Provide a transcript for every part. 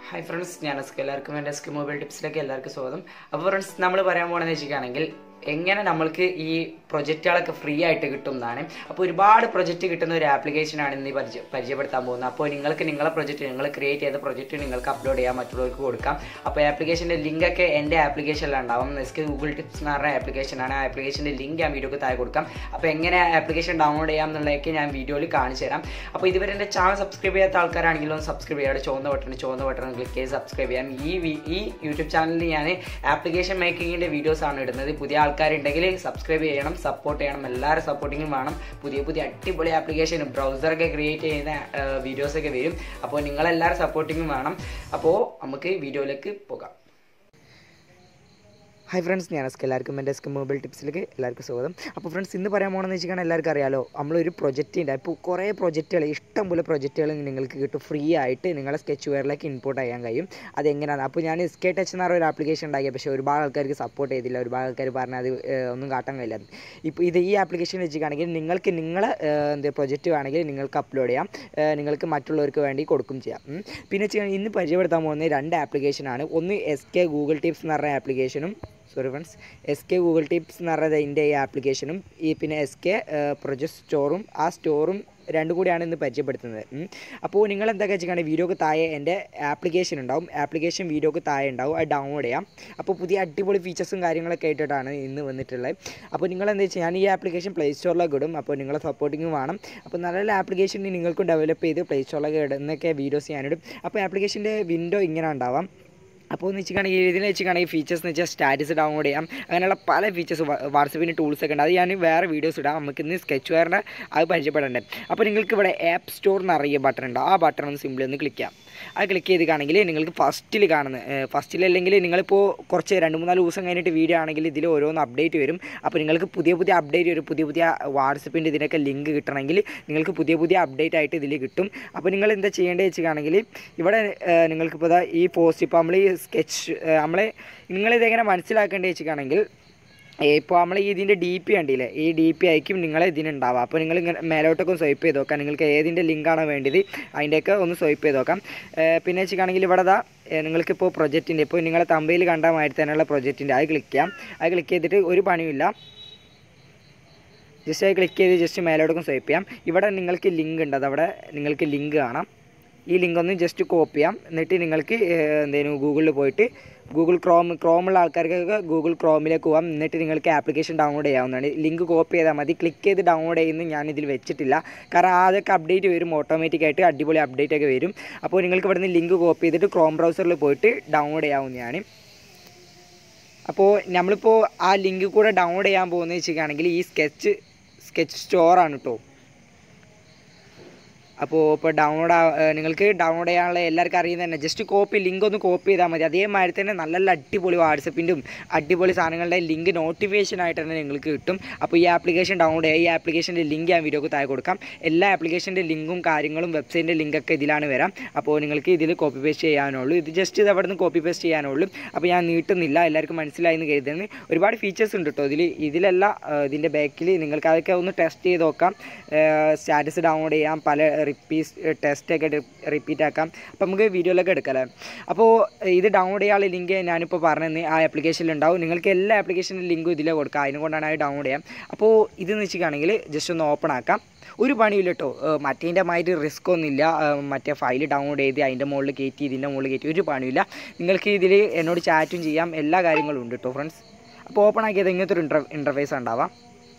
Hi friends ഞാൻ എസ്കെ എല്ലാവർക്കും എൻ്റെ എസ്കെ മൊബൈൽ ടിപ്സിലേക്ക് എല്ലാവർക്കും സ്വാഗതം അപ്പോൾ ഫ്രണ്ട്സ് നമ്മൾ പറയാൻ പോകണമെന്ന് വെച്ചിട്ടാണെങ്കിൽ എങ്ങനെ നമ്മൾക്ക് ഈ പ്രൊജക്റ്റുകളൊക്കെ ഫ്രീ ആയിട്ട് കിട്ടും എന്നാണ് അപ്പോൾ ഒരുപാട് പ്രൊജക്റ്റ് കിട്ടുന്ന ഒരു ആപ്ലിക്കേഷനാണ് ഇന്ന് ഈ പരിചയ പരിചയപ്പെടുത്താൻ പോകുന്നത് അപ്പോൾ നിങ്ങൾക്ക് നിങ്ങളെ പ്രൊജക്റ്റ് നിങ്ങൾ ക്രിയേറ്റ് ചെയ്ത പ്രൊജക്റ്റ് നിങ്ങൾക്ക് അപ്ലോഡ് ചെയ്യാൻ മറ്റുള്ളവർക്ക് കൊടുക്കാം അപ്പോൾ ആപ്ലിക്കേഷൻ്റെ ലിങ്കൊക്കെ എൻ്റെ ആപ്ലിക്കേഷനിലുണ്ടാവും എസ്കെ ഗൂഗിൾ ടിപ്സ് എന്ന് പറഞ്ഞ ആപ്ലിക്കേഷനാണ് ആ ആപ്ലിക്കേഷൻ്റെ ലിങ്ക് ഞാൻ വീഡിയോക്ക് താഴെ കൊടുക്കാം അപ്പോൾ എങ്ങനെ ആപ്ലിക്കേഷൻ ഡൗൺലോഡ് ചെയ്യാം എന്നുള്ളതൊക്കെ ഞാൻ വീഡിയോയിൽ കാണിച്ചു തരാം അപ്പോൾ ഇതുവരെ എൻ്റെ ചാനൽ സബ്സ്ക്രൈബ് ചെയ്യാത്ത ആൾക്കാരാണെങ്കിലും ഒന്ന് സബ്സ്ക്രൈബ് ചെയ്യാം അവിടെ ചുവന്ന ബട്ടൺ ചുവന്ന ബട്ടൺ ക്ലിക്ക് ചെയ്ത് സബ്സ്ക്രൈബ് ചെയ്യാം ഈ വി- ഈ യൂട്യൂബ് ചാനലിൽ ഞാൻ ആപ്ലിക്കേഷൻ മേക്കിങ്ങിൻ്റെ വീഡിയോസ് ആണ് ഇടുന്നത് പുതിയ ആൾക്കാരുണ്ടെങ്കിൽ സബ്സ്ക്രൈബ് ചെയ്യണം സപ്പോർട്ട് ചെയ്യണം എല്ലാവരും സപ്പോർട്ടിങ്ങും വേണം പുതിയ പുതിയ അടിപൊളി ആപ്ലിക്കേഷൻ ബ്രൗസറൊക്കെ ക്രിയേറ്റ് ചെയ്യുന്ന വീഡിയോസൊക്കെ വരും അപ്പോൾ നിങ്ങളെല്ലാവരും സപ്പോർട്ടിങ്ങും വേണം അപ്പോൾ നമുക്ക് വീഡിയോയിലേക്ക് പോകാം ഹായ് ഫ്രണ്ട്സ് ഞാൻ എസ്കെ എല്ലാവർക്കും എൻ്റെ എസ്കെ മൊബൈൽ ടിപ്സിലേക്ക് എല്ലാവർക്കും സ്വാഗതം അപ്പോൾ ഫ്രണ്ട്സ് ഇന്ന് പറയാൻ പോകണമെന്ന് വെച്ചിട്ടുണ്ടെങ്കിൽ എല്ലാവർക്കും അറിയാലോ നമ്മളൊരു പ്രൊജക്റ്റിൻ്റെ ഇപ്പോൾ കുറേ പ്രൊജക്റ്റുകൾ ഇഷ്ടം പോലെ പ്രൊജക്റ്റുകൾ നിങ്ങൾക്ക് കിട്ടും ഫ്രീ ആയിട്ട് നിങ്ങളെ സ്കെച്ച് വെയറിലേക്ക് ഇമ്പോർട്ട് ചെയ്യാൻ കഴിയും അതെങ്ങനെയാണ് അപ്പോൾ ഞാൻ എസ്കെ ടച്ച് എന്ന് പറഞ്ഞ ഒരു ആപ്ലിക്കേഷൻ ഉണ്ടാക്കി പക്ഷേ ഒരുപാട് ആൾക്കാർക്ക് സപ്പോർട്ട് ചെയ്തില്ല ഒരുപാട് ആൾക്കാർ പറഞ്ഞാൽ അത് ഏഹ്, ഒന്നും കാട്ടാൻ കഴിയില്ല ഇപ്പോൾ ഇത് ഈ ആപ്ലിക്കേഷൻ വെച്ചിട്ടാണെങ്കിൽ നിങ്ങൾക്ക് നിങ്ങളെ ഏഹ്, എന്താ പ്രൊജക്റ്റ് വേണമെങ്കിൽ നിങ്ങൾക്ക് അപ്ലോഡ് ചെയ്യാം ഏഹ്, നിങ്ങൾക്ക് മറ്റുള്ളവർക്ക് വേണ്ടി കൊടുക്കും ചെയ്യാം ഉം. പിന്നെ വെച്ചാൽ ഇന്ന് പരിചയപ്പെടുത്താൻ പോകുന്ന രണ്ട് ആപ്ലിക്കേഷനാണ് ഒന്ന് എസ് കെ ഗൂഗിൾ ടിപ്സ് എന്ന് പറഞ്ഞ ആപ്ലിക്കേഷനും sorry friends S K Google tips എന്ന് പറയുന്നത് ഇതിൻ്റെ ഈ ആപ്ലിക്കേഷനും ഈ പിന്നെ എസ് കെ പ്രൊജക്ട് സ്റ്റോറും ആ സ്റ്റോറും രണ്ടും കൂടിയാണ് ഇന്ന് പരിചയപ്പെടുത്തുന്നത് ഉം. അപ്പോൾ നിങ്ങൾ എന്താ വെച്ചിട്ടുണ്ടെങ്കിൽ വീഡിയോക്ക് താഴെ എൻ്റെ ആപ്ലിക്കേഷൻ ഉണ്ടാവും ആപ്ലിക്കേഷൻ വീഡിയോക്ക് താഴെ ഉണ്ടാവും അത് ഡൗൺലോഡ് ചെയ്യാം അപ്പോൾ പുതിയ അടിപൊളി ഫീച്ചേഴ്സും കാര്യങ്ങളൊക്കെ ആയിട്ടാണ് ഇന്ന് വന്നിട്ടുള്ളത് അപ്പോൾ നിങ്ങൾ എന്താ വെച്ചാൽ ഞാൻ ഈ ആപ്ലിക്കേഷൻ പ്ലേ സ്റ്റോറിലേക്ക് ഇടും അപ്പോൾ നിങ്ങളെ സപ്പോർട്ടിങ് വേണം അപ്പോൾ നല്ല നല്ല ആപ്ലിക്കേഷൻ നിങ്ങൾക്കും ഡെവലപ്പ് ചെയ്ത് പ്ലേ സ്റ്റോറിലേക്ക് ഇടുന്നൊക്കെ വീഡിയോസ് ഞാനിടും അപ്പോൾ ആപ്ലിക്കേഷൻ്റെ വിൻഡോ ഇങ്ങനെ ഉണ്ടാവാം അപ്പോൾ എന്ന് വെച്ചിട്ടുണ്ടെങ്കിൽ ഇതിൽ വെച്ചിട്ടുണ്ടെങ്കിൽ ഫീച്ചേഴ്സ് എന്ന് വെച്ചാൽ സ്റ്റാറ്റസ് ഡൗൺലോഡ് ചെയ്യാം അങ്ങനെയുള്ള പല ഫീച്ചേഴ്സ് വാട്സപ്പിൻ്റെ ടൂൾസ് ഒക്കെ ഉണ്ട് അത് ഞാൻ വേറെ വീഡിയോസ് ഇടാം നമുക്ക് ഇന്ന് സ്കെച്ച് വെയറിൻ്റെ അത് പരിചയപ്പെടേണ്ടത് അപ്പോൾ നിങ്ങൾക്ക് ഇവിടെ ആപ്പ് സ്റ്റോർ എന്ന് അറിയ ബട്ടൺ ഉണ്ട് ആ ബട്ടൺ ഒന്ന് സിമ്പിൾ ഒന്ന് ക്ലിക്ക് ചെയ്യാം അത് ക്ലിക്ക് ചെയ്ത് കാണെങ്കിൽ നിങ്ങൾക്ക് ഫസ്റ്റിൽ കാണുന്നത് ഫസ്റ്റിൽ അല്ലെങ്കിൽ നിങ്ങളിപ്പോൾ കുറച്ച് രണ്ട് മൂന്നാല് ദിവസം കഴിഞ്ഞിട്ട് വീഡിയോ ആണെങ്കിൽ ഇതിൽ ഓരോന്ന് അപ്ഡേറ്റ് വരും അപ്പോൾ നിങ്ങൾക്ക് പുതിയ പുതിയ അപ്ഡേറ്റ് വരും പുതിയ പുതിയ വാട്സപ്പിൻ്റെ ഇതിനൊക്കെ ലിങ്ക് കിട്ടണമെങ്കിൽ നിങ്ങൾക്ക് പുതിയ പുതിയ അപ്ഡേറ്റ് ആയിട്ട് ഇതിൽ കിട്ടും അപ്പോൾ നിങ്ങൾ എന്താ ചെയ്യേണ്ടത് വെച്ചിട്ടാണെങ്കിൽ ഇവിടെ ഏഹ്, നിങ്ങൾക്കിപ്പോൾ ദാ ഈ പോസ്റ്റ് ഇപ്പോൾ നമ്മൾ ഈ സ്കെച്ച് നമ്മളെ നിങ്ങളിതെങ്ങനെ മനസ്സിലാക്കേണ്ടത് വെച്ചിട്ടാണെങ്കിൽ ഇപ്പോൾ നമ്മൾ ഈ ഇതിൻ്റെ ഡി പി കണ്ടില്ലേ ഈ ഡി പി ആയിരിക്കും നിങ്ങളെ ഇതിനുണ്ടാവുക അപ്പോൾ നിങ്ങൾ ഇങ്ങനെ മേലോട്ടൊക്കെ ഒന്ന് സ്വൈപ്പ് ചെയ്ത് നോക്കാം നിങ്ങൾക്ക് ഏതിൻ്റെ ലിങ്കാണോ വേണ്ടത് അതിൻ്റെയൊക്കെ ഒന്ന് സ്വൈപ്പ് ചെയ്ത് നോക്കാം ഏഹ് പിന്നെ വെച്ചിട്ടാണെങ്കിൽ ഇവിടെ ദാ ഏഹ് നിങ്ങൾക്കിപ്പോൾ പ്രൊജക്റ്റിൻ്റെ ഇപ്പോൾ നിങ്ങളെ തമ്പയിൽ കണ്ട മാതിരി തന്നെയുള്ള പ്രൊജക്റ്റിൻ്റെ അത് ക്ലിക്ക് ചെയ്യാം അത് ക്ലിക്ക് ചെയ്തിട്ട് ഒരു പണിയില്ല ജസ്റ്റ് അത് ക്ലിക്ക് ചെയ്ത് ജസ്റ്റ് മേലോട്ടൊക്കെ സ്വൈപ്പ് ചെയ്യാം ഇവിടെ നിങ്ങൾക്ക് ലിങ്ക് ഉണ്ട് അതവിടെ നിങ്ങൾക്ക് ലിങ്ക് കാണാം ഈ ലിങ്ക് ഒന്ന് ജസ്റ്റ് കോപ്പി ചെയ്യാം എന്നിട്ട് നിങ്ങൾക്ക് എന്തേലും ഗൂഗിളിൽ പോയിട്ട് ഗൂഗിൾ ക്രോം ക്രോമുള്ള ആൾക്കാർക്കൊക്കെ ഗൂഗിൾ ക്രോമിലേക്ക് പോകാം എന്നിട്ട് നിങ്ങൾക്ക് ആപ്ലിക്കേഷൻ ഡൗൺലോഡ് ചെയ്യാവുന്നതാണ് ലിങ്ക് കോപ്പി ചെയ്താൽ മതി ക്ലിക്ക് ചെയ്ത് ഡൗൺലോഡ് ചെയ്യുന്നത് ഞാൻ ഇതിൽ വെച്ചിട്ടില്ല കാരണം അതൊക്കെ അപ്ഡേറ്റ് വരും ഓട്ടോമാറ്റിക്കായിട്ട് അടിപൊളി അപ്ഡേറ്റ് ഒക്കെ വരും അപ്പോൾ നിങ്ങൾക്ക് ഇവിടുന്ന് ലിങ്ക് കോപ്പി ചെയ്തിട്ട് ക്രോം ബ്രൗസറിൽ പോയിട്ട് ഡൗൺലോഡ് ചെയ്യാവുന്നതാണ് അപ്പോൾ നമ്മളിപ്പോൾ ആ ലിങ്ക് കൂടെ ഡൗൺലോഡ് ചെയ്യാൻ പോകുന്നത് വെച്ചിട്ടാണെങ്കിൽ ഈ സ്കെച്ച് സ്കെച്ച് സ്റ്റോറാണ് കേട്ടോ അപ്പോൾ ഇപ്പോൾ ഡൗൺലോഡ് നിങ്ങൾക്ക് ഡൗൺലോഡ് ചെയ്യാനുള്ള എല്ലാവർക്കും അറിയുന്നത് തന്നെ ജസ്റ്റ് കോപ്പി ലിങ്ക് ഒന്ന് കോപ്പി ചെയ്താൽ മതി അതേമാതിരി തന്നെ നല്ല നല്ല അടിപൊളി വാട്സപ്പിൻ്റെയും അടിപൊളി സാധനങ്ങളുടെ ലിങ്ക് നോട്ടിഫിക്കേഷൻ ആയിട്ട് തന്നെ നിങ്ങൾക്ക് കിട്ടും അപ്പോൾ ഈ ആപ്ലിക്കേഷൻ ഡൗൺലോഡ് ചെയ്യുക ഈ ആപ്ലിക്കേഷൻ്റെ ലിങ്ക് ഞാൻ വീഡിയോക്ക് താഴെ കൊടുക്കാം എല്ലാ ആപ്ലിക്കേഷൻ്റെ ലിങ്കും കാര്യങ്ങളും വെബ്സൈറ്റിൻ്റെ ലിങ്കൊക്കെ ഇതിലാണ് വരാം അപ്പോൾ നിങ്ങൾക്ക് ഇതിൽ കോപ്പി പേസ്റ്റ് ചെയ്യാനുള്ളൂ ഇത് ജസ്റ്റ് ഇത് അവിടെ നിന്ന് കോപ്പി പേസ്റ്റ് ചെയ്യാനുള്ളൂ അപ്പോൾ ഞാൻ നീട്ടുന്നില്ല എല്ലാവർക്കും മനസ്സിലായി എന്ന് കരുതുന്നു ഒരുപാട് ഫീച്ചേഴ്സ് ഉണ്ട് കേട്ടോ ഇതിൽ ഇതിലല്ല ആ, ഇതിൻ്റെ ബാക്കിൽ നിങ്ങൾക്ക് അതൊക്കെ ഒന്ന് ടെസ്റ്റ് ചെയ്ത് നോക്കാം സ്റ്റാറ്റസ് ഡൗൺലോഡ് ചെയ്യാം പല റിപ്പീസ് ടെസ്റ്റൊക്കെ റിപ്പീറ്റ് ആക്കാം അപ്പോൾ നമുക്ക് വീഡിയോയിലൊക്കെ എടുക്കാം അപ്പോൾ ഇത് ഡൗൺലോഡ് ചെയ്യാനുള്ള ലിങ്ക് ഞാനിപ്പോൾ പറഞ്ഞത് ആ ആപ്ലിക്കേഷനിൽ ഉണ്ടാവും നിങ്ങൾക്ക് എല്ലാ ആപ്ലിക്കേഷൻ്റെ ലിങ്കും ഇതിലേ കൊടുക്കുക അതിനുകൊണ്ടാണ് അത് ഡൗൺലോഡ് ചെയ്യാം അപ്പോൾ ഇതെന്ന് വെച്ചിട്ടാണെങ്കിൽ ജസ്റ്റ് ഒന്ന് ഓപ്പൺ ആക്കാം ഒരു പണിയില്ല കേട്ടോ മറ്റേൻ്റെ മാതിരി റിസ്ക് ഒന്നുമില്ല ഏഹ് മറ്റേ ഫയൽ ഡൗൺലോഡ് ചെയ്ത് അതിൻ്റെ മുകളിൽ കയറ്റി ഇതിൻ്റെ മുകളിൽ കയറ്റി ഒരു പണിയില്ല നിങ്ങൾക്ക് ഇതിൽ എന്നോട് ചാറ്റും ചെയ്യാം എല്ലാ കാര്യങ്ങളും ഉണ്ട് കേട്ടോ ഫ്രണ്ട്സ് അപ്പോൾ ഓപ്പൺ ആക്കിയത് ഇങ്ങനത്തെ ഒരു ഇൻ്റർ ഇൻ്റർഫേസ് ഉണ്ടാവാം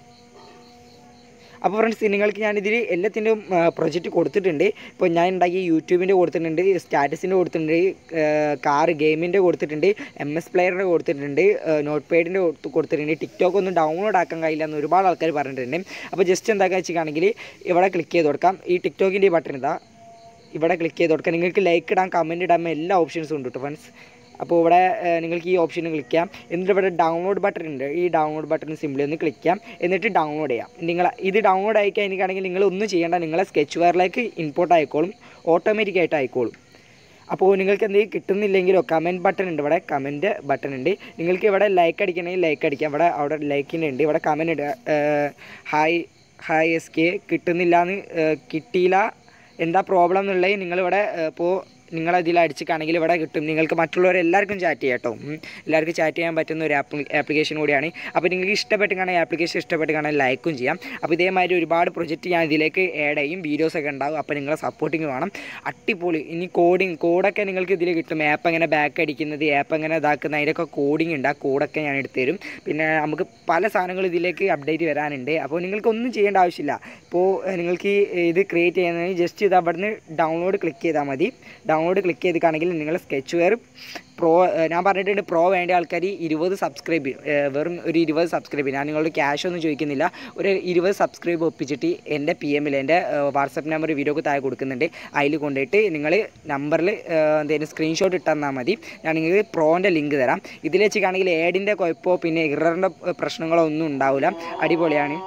അപ്പോൾ ഫ്രണ്ട്സ് നിങ്ങൾക്ക് ഞാനിതിൽ എല്ലാത്തിൻ്റെയും പ്രൊജക്റ്റ് കൊടുത്തിട്ടുണ്ട് ഇപ്പോൾ ഞാൻ ഉണ്ടാക്കിയ യൂട്യൂബിൻ്റെ കൊടുത്തിട്ടുണ്ട് സ്റ്റാറ്റസിൻ്റെ കൊടുത്തിട്ടുണ്ട് കാർ ഗെയിമിൻ്റെ കൊടുത്തിട്ടുണ്ട് എം എസ് പ്ലെയറിൻ്റെ കൊടുത്തിട്ടുണ്ട് നോട്ട് പേഡിൻ്റെ കൊടുത്തിട്ടുണ്ട് ടിക്ടോക്ക് ഒന്നും ഡൗൺലോഡ് ആക്കാൻ കഴിയില്ല എന്ന് ഒരുപാട് ആൾക്കാർ പറഞ്ഞിട്ടുണ്ട് അപ്പോൾ ജസ്റ്റ് എന്താക്കുക വെച്ചിട്ടാണെങ്കിൽ ഇവിടെ ക്ലിക്ക് ചെയ്ത് കൊടുക്കാം ഈ ടിക്ടോക്കിൻ്റെ ഈ ബട്ടൺ ഇതാ ഇവിടെ ക്ലിക്ക് ചെയ്ത് കൊടുക്കാം നിങ്ങൾക്ക് ലൈക്ക് ഇടാം കമൻറ്റ് ഇടാൻ എല്ലാ ഓപ്ഷൻസും ഉണ്ട് കേട്ടോ ഫ്രണ്ട്സ് അപ്പോൾ ഇവിടെ ഏഹ്, നിങ്ങൾക്ക് ഈ ഓപ്ഷൻ ക്ലിക്ക് ചെയ്യാം എന്നിട്ട് ഇവിടെ ഡൗൺലോഡ് ബട്ടൺ ഉണ്ട് ഈ ഡൗൺലോഡ് ബട്ടൺ സിമ്പിളി ഒന്ന് ക്ലിക്ക് ചെയ്യാം എന്നിട്ട് ഡൗൺലോഡ് ചെയ്യാം നിങ്ങൾ ഇത് ഡൗൺലോഡ് ആയി കഴിഞ്ഞിട്ടാണെങ്കിൽ നിങ്ങൾ ഒന്നും ചെയ്യേണ്ട നിങ്ങളെ സ്കെച്ച് വെയറിലേക്ക് ഇമ്പോർട്ട് ആയിക്കോളും ഓട്ടോമാറ്റിക് ആയിട്ട് ആയിക്കോളും അപ്പോൾ നിങ്ങൾക്ക് എന്തെങ്കിലും കിട്ടുന്നില്ലെങ്കിലോ കമൻറ്റ് ബട്ടൺ ഉണ്ട് ഇവിടെ കമൻറ്റ് ബട്ടൺ ഉണ്ട് നിങ്ങൾക്ക് ഇവിടെ ലൈക്ക് അടിക്കണമെങ്കിൽ ലൈക്ക് അടിക്കാം ഇവിടെ അവിടെ ലൈക്കിൻ്റെ ഉണ്ട് ഇവിടെ കമൻറ്റ് ഇടുക ഹായ് ഹായ് എസ് കെ കിട്ടുന്നില്ല എന്ന് കിട്ടിയില്ല എന്താ പ്രോബ്ലം എന്നുള്ളത് നിങ്ങളിവിടെ ഇപ്പോൾ നിങ്ങളതിൽ അടിച്ചിട്ടാണെങ്കിൽ ഇവിടെ കിട്ടും നിങ്ങൾക്ക് മറ്റുള്ളവരെ എല്ലാവർക്കും ചാറ്റ് ചെയ്യാം കേട്ടോ ഉം. എല്ലാവർക്കും ചാറ്റ് ചെയ്യാൻ പറ്റുന്ന ഒരു ആപ്പ് ആപ്ലിക്കേഷൻ കൂടിയാണ് അപ്പോൾ നിങ്ങൾക്ക് ഇഷ്ടപ്പെട്ട് കാണാൻ ആപ്ലിക്കേഷൻ ഇഷ്ടപ്പെട്ട് കാണാൻ ലൈക്കും ചെയ്യാം അപ്പോൾ ഇതേമാതിരി ഒരുപാട് പ്രൊജക്റ്റ് ഞാൻ ഇതിലേക്ക് ആഡ് ചെയ്യും വീഡിയോസൊക്കെ ഉണ്ടാവും അപ്പോൾ നിങ്ങളെ സപ്പോർട്ടിങ് വേണം അടിപൊളി ഇനി കോഡിങ് കോഡൊക്കെ നിങ്ങൾക്ക് ഇതിൽ കിട്ടും ആപ്പ് എങ്ങനെ ബാക്ക് അടിക്കുന്നത് ആപ്പ് എങ്ങനെ ഇതാക്കുന്നത് അതിൻ്റെയൊക്കെ കോഡിങ് ഉണ്ട് ആ കോഡൊക്കെ ഞാൻ എടുത്തു തരും പിന്നെ നമുക്ക് പല സാധനങ്ങളും ഇതിലേക്ക് അപ്ഡേറ്റ് വരാനുണ്ട് അപ്പോൾ നിങ്ങൾക്ക് ഒന്നും ചെയ്യേണ്ട ആവശ്യമില്ല ഇപ്പോൾ നിങ്ങൾക്ക് ഈ ഇത് ക്രിയേറ്റ് ചെയ്യുന്നതിന് ജസ്റ്റ് ഇത് അവിടുന്ന് ഡൗൺലോഡ് ക്ലിക്ക് ചെയ്താൽ മതി ഡൗൺലോഡ് ക്ലിക്ക് ചെയ്തിട്ടാണെങ്കിൽ നിങ്ങൾ സ്കെച്ച് വെയർ പ്രോ ഞാൻ പറഞ്ഞിട്ടുണ്ട് പ്രോ വേണ്ട ആൾക്കാർ ഇരുപത് സബ്സ്ക്രൈബ് വെറും ഒരു ഇരുപത് സബ്സ്ക്രൈബ് ഞാൻ നിങ്ങളോട് ക്യാഷ് ഒന്നും ചോദിക്കുന്നില്ല ഒരു ഇരുപത് സബ്സ്ക്രൈബ് ഒപ്പിച്ചിട്ട് എൻ്റെ പി എമ്മിൽ എൻ്റെ വാട്സപ്പ് നമ്പർ വീഡിയോക്ക് താഴെ കൊടുക്കുന്നുണ്ട് അതിൽ കൊണ്ടുപോയിട്ട് നിങ്ങൾ നമ്പറിൽ എന്തെങ്കിലും സ്ക്രീൻഷോട്ട് ഇട്ട് തന്നാൽ മതി ഞാൻ നിങ്ങൾക്ക് പ്രോൻ്റെ ലിങ്ക് തരാം ഇതിൽ വെച്ചിട്ടാണെങ്കിൽ ഏഡിൻ്റെ കുഴപ്പമോ പിന്നെ ഇററിൻ്റെ പ്രശ്നങ്ങളോ ഒന്നും ഉണ്ടാവില്ല അടിപൊളിയാണ്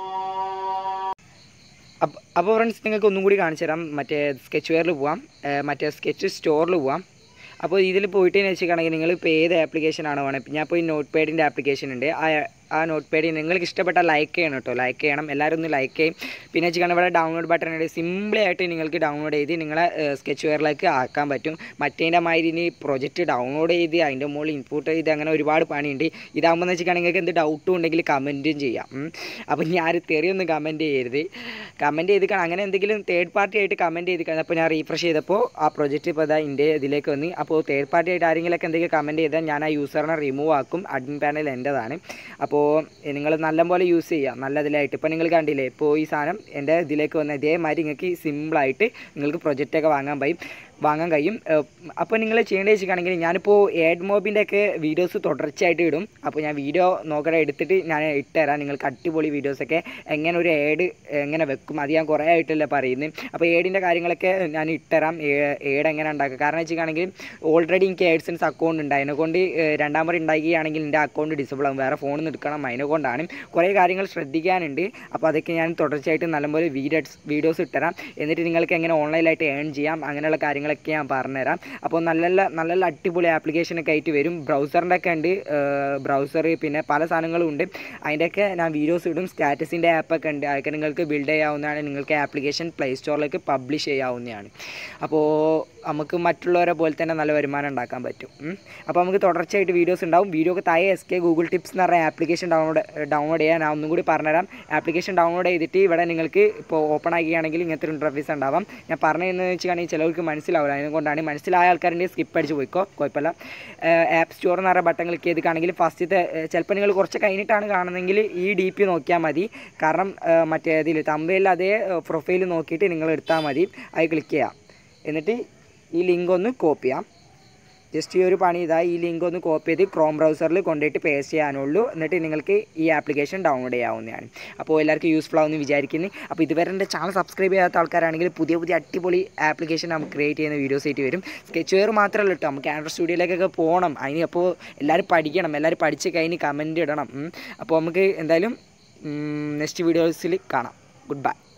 അപ്പോൾ അപ്പോൾ ഫ്രണ്ട്സ് നിങ്ങൾക്ക് ഒന്നും കൂടി കാണിച്ചു തരാം മറ്റേ സ്കെച്ച് വെയറിൽ പോവാം ഏഹ് മറ്റേ സ്കെച്ച് സ്റ്റോറിൽ പോവാം അപ്പോൾ ഇതിൽ പോയിട്ട് വെച്ചിട്ടാണെങ്കിൽ നിങ്ങൾ ഇപ്പോൾ ഏത് ആപ്ലിക്കേഷനാണോ വേണേൽ ഞാൻ ഇപ്പോൾ ഈ നോട്ട് പാഡിൻ്റെ ആപ്ലിക്കേഷൻ ഉണ്ട് ആ ആ നോട്ട് പാഡിൽ നിങ്ങൾക്ക് ഇഷ്ടപ്പെട്ട ലൈക്ക് ചെയ്യണം കേട്ടോ ലൈക്ക് ചെയ്യണം എല്ലാവരും ഒന്ന് ലൈക്ക് ചെയ്യും പിന്നെ വെച്ചിട്ടാണ് ഇവിടെ ഡൗൺലോഡ് ബട്ടൺ ഉണ്ട് സിമ്പിളി ആയിട്ട് നിങ്ങൾക്ക് ഡൗൺലോഡ് ചെയ്ത് നിങ്ങളെ സ്കെച്ച് വെയറിലേക്ക് ആക്കാൻ പറ്റും മറ്റേൻ്റെ മാതിരി ഇനി പ്രൊജക്റ്റ് ഡൗൺലോഡ് ചെയ്ത് അതിൻ്റെ മുകളിൽ ഇൻപുട്ട് ചെയ്ത് അങ്ങനെ ഒരുപാട് പണിയുണ്ട് ഇതാകുമ്പോൾ എന്ന് വെച്ചിട്ടാണെങ്കിൽ നിങ്ങൾക്ക് എന്ത് ഡൗട്ടും ഉണ്ടെങ്കിൽ കമൻറ്റും ചെയ്യാം ഉം. അപ്പോൾ ഞാൻ തെറിയൊന്നും കമൻറ്റ് ചെയ്യരുത് കമൻറ്റ് ചെയ്ത് കാണാം അങ്ങനെ എന്തെങ്കിലും തേർഡ് പാർട്ടി ആയിട്ട് കമൻറ്റ് ചെയ്ത് കാണാം അപ്പോൾ ഞാൻ റീഫ്രഷ് ചെയ്തപ്പോൾ ആ പ്രൊജക്റ്റ് ഇപ്പോൾ ഇതാ എൻ്റെ ഇതിലേക്ക് വന്ന് അപ്പോൾ തേർഡ് പാർട്ടി ആയിട്ട് ആരെങ്കിലുമൊക്കെ എന്തെങ്കിലും കമൻറ്റ് ചെയ്താൽ ഞാൻ ആ യൂസറിനെ റിമൂവ് ആക്കും അഡ്മിൻ പാനൽ എൻ്റെതാണ് അപ്പോൾ നിങ്ങൾ നല്ലപോലെ യൂസ് ചെയ്യുക നല്ലതിലായിട്ട് ഇപ്പോൾ നിങ്ങൾ കണ്ടില്ലേ ഇപ്പോൾ ഈ സാധനം എൻ്റെ ഇതിലേക്ക് വന്ന ഇതേമാതിരി നിങ്ങൾക്ക് സിമ്പിളായിട്ട് നിങ്ങൾക്ക് പ്രൊജക്റ്റൊക്കെ വാങ്ങാൻ കഴിയും വാങ്ങാൻ കഴിയും ഏഹ് അപ്പോൾ നിങ്ങൾ ചെയ്യേണ്ടത് വെച്ചിട്ടാണെങ്കിൽ ഞാനിപ്പോൾ ഏഡ് മോബിൻ്റെ ഒക്കെ വീഡിയോസ് തുടർച്ചയായിട്ട് ഇടും അപ്പോൾ ഞാൻ വീഡിയോ നോക്കട്ടെ എടുത്തിട്ട് ഞാൻ ഇട്ടുതരാം നിങ്ങൾക്ക് അടിപൊളി വീഡിയോസൊക്കെ എങ്ങനെ ഒരു ഏഡ് എങ്ങനെ വെക്കും അത് ഞാൻ കുറേ ആയിട്ടല്ലേ പറയുന്നത് അപ്പോൾ ഏഡിൻ്റെ കാര്യങ്ങളൊക്കെ ഞാൻ ഇട്ടുതരാം ഏഡ് എങ്ങനെ ഉണ്ടാക്കുക കാരണം വെച്ചിട്ടാണെങ്കിൽ ഓൾറെഡി എനിക്ക് ഏഡ്സൻസ് അക്കൗണ്ട് ഉണ്ട് അതിനെക്കൊണ്ട് ഏഹ് രണ്ടാം മുறை ഉണ്ടാക്കുകയാണെങ്കിൽ എൻ്റെ അക്കൗണ്ട് ഡിസബിൾ ആകും വേറെ ഫോണിൽ നിന്ന് എടുക്കണം അതിനെ കൊണ്ടാണ് കുറേ കാര്യങ്ങൾ ശ്രദ്ധിക്കാനുണ്ട് അപ്പോൾ അതൊക്കെ ഞാൻ തുടർച്ചയായിട്ട് നല്ലപോലെ വീഡിയോസ് വീഡിയോസ് ഇട്ടുതരാം എന്നിട്ട് നിങ്ങൾക്ക് എങ്ങനെ ഓൺലൈനായിട്ട് ഏൺ ചെയ്യാം അങ്ങനെയുള്ള കാര്യങ്ങളൊക്കെ ഞാൻ പറഞ്ഞുതരാം അപ്പോൾ നല്ല നല്ല നല്ല നല്ല അടിപൊളി ആപ്ലിക്കേഷനൊക്കെ ആയിട്ട് വരും ബ്രൗസറിൻ്റെ ഒക്കെ ഉണ്ട് ബ്രൗസർ പിന്നെ പല സാധനങ്ങളും ഉണ്ട് അതിൻ്റെയൊക്കെ ഞാൻ വീഡിയോസ് ഇടും സ്റ്റാറ്റസിൻ്റെ ആപ്പൊക്കെ ഉണ്ട് അതൊക്കെ നിങ്ങൾക്ക് ബിൽഡ് ചെയ്യാവുന്നതാണ് നിങ്ങൾക്ക് ആപ്ലിക്കേഷൻ പ്ലേ സ്റ്റോറിലേക്ക് പബ്ലിഷ് ചെയ്യാവുന്നതാണ് അപ്പോൾ നമുക്ക് മറ്റുള്ളവരെ പോലെ തന്നെ നല്ല വരുമാനം ഉണ്ടാക്കാൻ പറ്റും ഉം. അപ്പോൾ നമുക്ക് തുടർച്ചയായിട്ട് വീഡിയോസ് ഉണ്ടാവും വീഡിയോക്ക് താഴെ എസ് കെ ഗൂഗിൾ ടിപ്സ് എന്ന് പറഞ്ഞ ആപ്ലിക്കേഷൻ ഡൗൺലോഡ് ഡൗൺലോഡ് ചെയ്യാൻ ഞാൻ ഒന്നും കൂടി പറഞ്ഞുതരാം ആപ്ലിക്കേഷൻ ഡൗൺലോഡ് ചെയ്തിട്ട് ഇവിടെ നിങ്ങൾക്ക് ഇപ്പോൾ ഓപ്പൺ ആക്കുകയാണെങ്കിൽ ഇങ്ങനത്തെ ഒരു ഇൻ്റർഫേസ് ഉണ്ടാവാം ഞാൻ പറഞ്ഞതെന്ന് വെച്ചിട്ടുണ്ടെങ്കിൽ ചിലർക്ക് മനസ്സിലാവില്ല അതുകൊണ്ടാണ് മനസ്സിലായ ആൾക്കാരുടെ സ്കിപ്പ് അടിച്ച് പോയിക്കോ കുഴപ്പമില്ല ആപ്പ് സ്റ്റോർ എന്ന് പറഞ്ഞ ബട്ടൺ ക്ലിക്ക് ചെയ്ത് കാണെങ്കിൽ ഫസ്റ്റത്തെ ചിലപ്പോൾ നിങ്ങൾ കുറച്ച് കഴിഞ്ഞിട്ടാണ് കാണുന്നതെങ്കിൽ ഈ ഡി പി നോക്കിയാൽ മതി കാരണം ഏഹ്, മറ്റേ ഇതിൽ തമ്പയിൽ അതേ പ്രൊഫൈൽ നോക്കിയിട്ട് നിങ്ങൾ എടുത്താൽ മതി അത് ക്ലിക്ക് ചെയ്യാം എന്നിട്ട് ഈ ലിങ്ക് ഒന്ന് കോപ്പി ചെയ്യാം ജസ്റ്റ് ഈ ഒരു പണി ഇതാ ഈ ലിങ്ക് ഒന്ന് കോപ്പി ചെയ്ത് ക്രോം ബ്രൗസറിൽ കൊണ്ടുപോയിട്ട് പേസ്റ്റ് ചെയ്യാനുള്ളൂ എന്നിട്ട് നിങ്ങൾക്ക് ഈ ആപ്ലിക്കേഷൻ ഡൗൺലോഡ് ചെയ്യാവുന്നതാണ് അപ്പോൾ എല്ലാവർക്കും യൂസ്ഫുൾ ആവുമെന്ന് വിചാരിക്കുന്നു അപ്പോൾ ഇതുവരെ എൻ്റെ ചാനൽ സബ്സ്ക്രൈബ് ചെയ്യാത്ത ആൾക്കാരാണെങ്കിൽ പുതിയ പുതിയ അടിപൊളി ആപ്ലിക്കേഷൻ നമുക്ക് ക്രിയേറ്റ് ചെയ്യുന്ന വീഡിയോസ് ആയിട്ട് വരും സ്കെച്ച് വെയർ മാത്രമല്ല കേട്ടോ നമുക്ക് ആൻഡ്രോയിഡ് സ്റ്റുഡിയോയിലേക്കൊക്കെ പോകണം അതിന് അപ്പോൾ എല്ലാവരും പഠിക്കണം എല്ലാവരും പഠിച്ച് കഴിഞ്ഞ് കമൻറ്റ് ഇടണം ഉം. അപ്പോൾ നമുക്ക് എന്തായാലും നെക്സ്റ്റ് വീഡിയോസിൽ കാണാം ഗുഡ് ബൈ